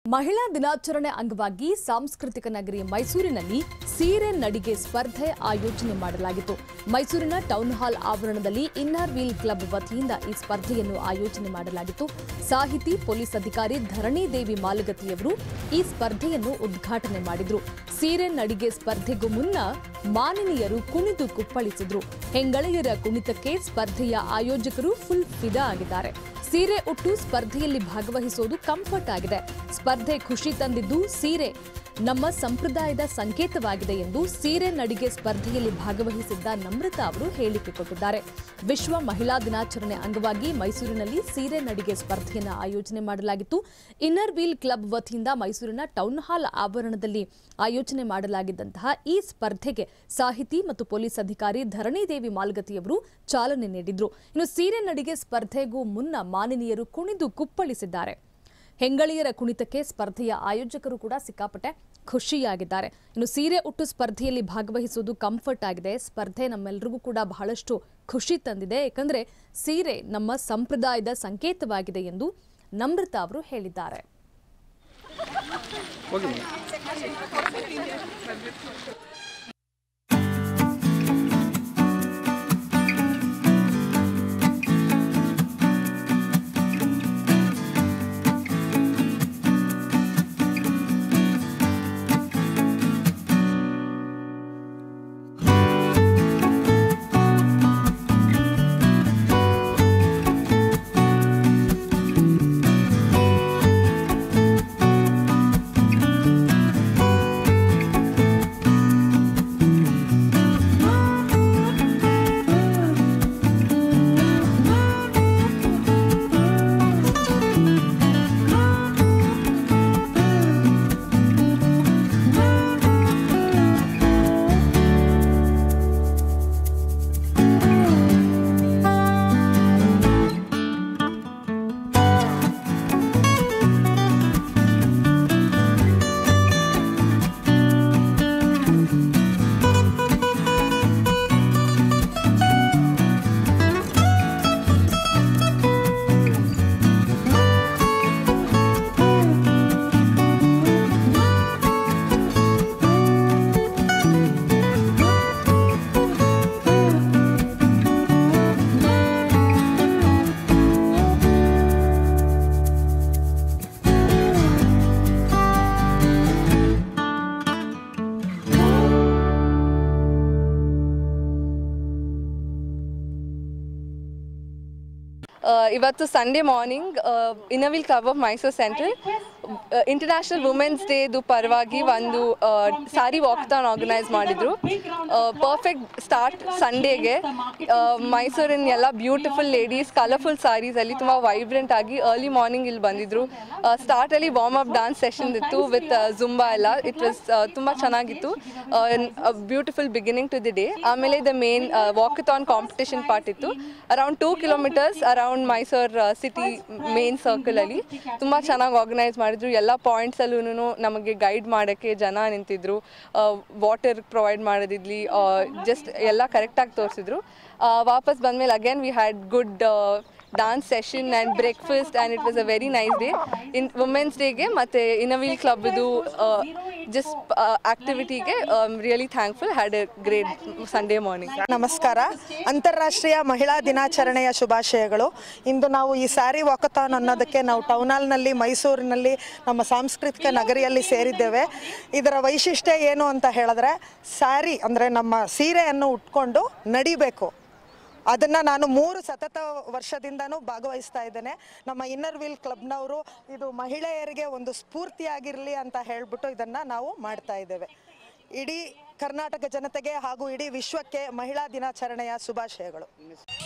ಮಹಿಳಾ ದಿನಾಚರಣೆ ಅಂಗವಾಗಿ ಸಾಂಸ್ಕೃತಿಕ ನಗರಿ ಮೈಸೂರಿನಲ್ಲಿ ಸೀರೆ ನಡಿಗೆ ಸ್ಪರ್ಧೆ ಆಯೋಜನೆ ಮಾಡಲಾಗಿತ್ತು ಮೈಸೂರಿನ ಟೌನ್ ಹಾಲ್ ಆವರಣದಲ್ಲಿ ಇನ್ನರ್ ವೀಲ್ ಕ್ಲಬ್ ವತಿಯಿಂದ ಈ ಸ್ಪರ್ಧೆಯನ್ನು ಆಯೋಜನೆ ಮಾಡಲಾಗಿತ್ತು ಸಾಹಿತಿ ಪೊಲೀಸ್ ಅಧಿಕಾರಿ ಧರಣಿ ದೇವಿ ಮಾಲಗತಿಯವರು ಈ ಸ್ಪರ್ಧೆಯನ್ನು ಉದ್ಘಾಟನೆ ಮಾಡಿದ್ರು ಸೀರೆ ನಡಿಗೆ ಸ್ಪರ್ಧೆಗೂ ಮುನ್ನ ಮಾನಿನಿಯರು ಕುಣಿದು ಕುಪ್ಪಳಿಸಿದ್ರು ಹೆಂಗಳೆಯರ ಕುಣಿತಕ್ಕೆ ಸ್ಪರ್ಧೆಯ ಆಯೋಜಕರು ಫುಲ್ ಫಿದಾ ಆಗಿದ್ದಾರೆ ಸೀರೆ ಉಟ್ಟು ಸ್ಪರ್ಧೆಯಲ್ಲಿ ಭಾಗವಹಿಸೋದು ಕಂಫರ್ಟ್ ಆಗಿದೆ ಸ್ಪರ್ಧೆ ಖುಷಿ ತಂದಿದ್ದು ಸೀರೆ ನಮ್ಮ ಸಂಪ್ರದಾಯದ ಸಂಕೇತವಾಗಿದೆ ಎಂದು ಸೀರೆ ನಡಿಗೆ ಸ್ಪರ್ಧೆಯಲ್ಲಿ ಭಾಗವಹಿಸಿದ್ದ ನಮ್ರತಾ ಅವರು ಹೇಳಿಕೆ ಕೊಟ್ಟಿದ್ದಾರೆ ವಿಶ್ವ ಮಹಿಳಾ ದಿನಾಚರಣೆ ಅಂಗವಾಗಿ ಮೈಸೂರಿನಲ್ಲಿ ಸೀರೆ ನಡಿಗೆ ಸ್ಪರ್ಧೆಯನ್ನು ಆಯೋಜನೆ ಮಾಡಲಾಗಿತ್ತು ಇನ್ನರ್ ವೀಲ್ ಕ್ಲಬ್ ವತಿಯಿಂದ ಮೈಸೂರಿನ ಟೌನ್ ಹಾಲ್ ಆವರಣದಲ್ಲಿ ಆಯೋಜನೆ ಮಾಡಲಾಗಿದ್ದಂತಹ ಈ ಸ್ಪರ್ಧೆಗೆ ಸಾಹಿತಿ ಮತ್ತು ಪೊಲೀಸ್ ಅಧಿಕಾರಿ ಧರಣಿದೇವಿ ಮಾಲ್ಗತಿಯವರು ಚಾಲನೆ ನೀಡಿದ್ರು ಇನ್ನು ಸೀರೆ ನಡಿಗೆ ಸ್ಪರ್ಧೆಗೂ ಮುನ್ನ ಮಾನಿನಿಯರು ಕುಣಿದು ಕುಪ್ಪಳಿಸಿದ್ದಾರೆ ಹೆಂಗಳಿಯರ ಕುಣಿತಕ್ಕೆ ಸ್ಪರ್ಧೆಯ ಆಯೋಜಕರು ಕೂಡ ಸಿಕ್ಕಾಪಟ್ಟೆ ಖುಷಿಯಾಗಿದ್ದಾರೆ ಇನ್ನು ಸೀರೆ ಉಟ್ಟು ಸ್ಪರ್ಧೆಯಲ್ಲಿ ಭಾಗವಹಿಸುವುದು ಕಂಫರ್ಟ್ ಆಗಿದೆ ಸ್ಪರ್ಧೆ ನಮ್ಮೆಲ್ಲರಿಗೂ ಕೂಡ ಬಹಳಷ್ಟು ಖುಷಿ ತಂದಿದೆ ಯಾಕಂದ್ರೆ ಸೀರೆ ನಮ್ಮ ಸಂಪ್ರದಾಯದ ಸಂಕೇತವಾಗಿದೆ ಎಂದು ನಮ್ರತಾ ಅವರು ಹೇಳಿದ್ದಾರೆ ಹೋಗಿ ಮೇಡಮ್ ಆ, ಇವತ್ತು Sunday morning Inner Wheel Club of Mysuru central international women's ಡೇದು ಪರವಾಗಿ ಒಂದು ಸಾರಿ ವಾಕ್ಥಾನ್ ಆರ್ಗನೈಸ್ ಮಾಡಿದ್ರು ಪರ್ಫೆಕ್ಟ್ ಸ್ಟಾರ್ಟ್ ಸಂಡೇಗೆ ಮೈಸೂರಿನ ಎಲ್ಲ ಬ್ಯೂಟಿಫುಲ್ ಲೇಡೀಸ್ ಕಲರ್ಫುಲ್ ಸಾರೀಸಲ್ಲಿ ತುಂಬ ವೈಬ್ರೆಂಟ್ ಆಗಿ ಅರ್ಲಿ ಮಾರ್ನಿಂಗ್ ಇಲ್ಲಿ ಬಂದಿದ್ರು ಸ್ಟಾರ್ಟಲ್ಲಿ ವಾರ್ಮ್ ಅಪ್ ಡಾನ್ಸ್ ಸೆಷನ್ ಇತ್ತು ವಿತ್ ಜುಂಬಾ ಎಲ್ಲ ಇಟ್ ವಾಸ್ ತುಂಬ ಚೆನ್ನಾಗಿತ್ತು beautiful beginning to the day ಆಮೇಲೆ the main walkathon competition part ಇತ್ತು around two kilometres around Mysuru city main ಸರ್ಕಲಲ್ಲಿ ತುಂಬ ಚೆನ್ನಾಗಿ ಆರ್ಗನೈಸ್ ಮಾಡಿದ್ರು ಎಲ್ಲ ಪಾಯಿಂಟ್ಸಲ್ಲೂ ನಮಗೆ ಗೈಡ್ ಮಾಡೋಕ್ಕೆ ಜನ ನಿಂತಿದ್ರು ವಾಟರ್ ಪ್ರೊವೈಡ್ ಮಾಡೋದಿದ್ಲಿ ಜಸ್ಟ್ ಎಲ್ಲ ಕರೆಕ್ಟಾಗಿ ತೋರಿಸಿದ್ರು ವಾಪಸ್ ಬಂದಮೇಲೆ again we had good dance session and breakfast and it was a very nice day in women's ಡೇಗೆ ಮತ್ತು ಇನವಿಲ್ ಕ್ಲಬ್ದು ಜಸ್ಟ್ ಆಕ್ಟಿವಿಟಿಗೆ really thankful had a great Sunday morning ನಮಸ್ಕಾರ ಅಂತಾರಾಷ್ಟ್ರೀಯ ಮಹಿಳಾ ದಿನಾಚರಣೆಯ ಶುಭಾಶಯಗಳು ಇಂದು ನಾವು ಈ ಸ್ಯಾರಿ ವಾಕಥಾನ್ ಅನ್ನೋದಕ್ಕೆ ನಾವು ಟೌನ್ ಹಾಲ್ನಲ್ಲಿ ಮೈಸೂರಿನಲ್ಲಿ ನಮ್ಮ ಸಾಂಸ್ಕೃತಿಕ ನಗರಿಯಲ್ಲಿ ಸೇರಿದ್ದೇವೆ ಇದರ ವೈಶಿಷ್ಟ್ಯ ಏನು ಅಂತ ಹೇಳಿದ್ರೆ ಸ್ಯಾರಿ ಅಂದರೆ ನಮ್ಮ ಸೀರೆಯನ್ನು ಉಟ್ಕೊಂಡು ನಡಿಬೇಕು ಅದನ್ನು ನಾನು ಮೂರು ಸತತ ವರ್ಷದಿಂದನೂ ಭಾಗವಹಿಸ್ತಾ ಇದ್ದೇನೆ ನಮ್ಮ ಇನ್ನರ್ ವೀಲ್ ಕ್ಲಬ್ನವರು ಇದು ಮಹಿಳೆಯರಿಗೆ ಒಂದು ಸ್ಫೂರ್ತಿಯಾಗಿರಲಿ ಅಂತ ಹೇಳಿಬಿಟ್ಟು ಇದನ್ನು ನಾವು ಮಾಡ್ತಾ ಇದ್ದೇವೆ ಇಡೀ ಕರ್ನಾಟಕ ಜನತೆಗೆ ಹಾಗೂ ಇಡೀ ವಿಶ್ವಕ್ಕೆ ಮಹಿಳಾ ದಿನಾಚರಣೆಯ ಶುಭಾಶಯಗಳು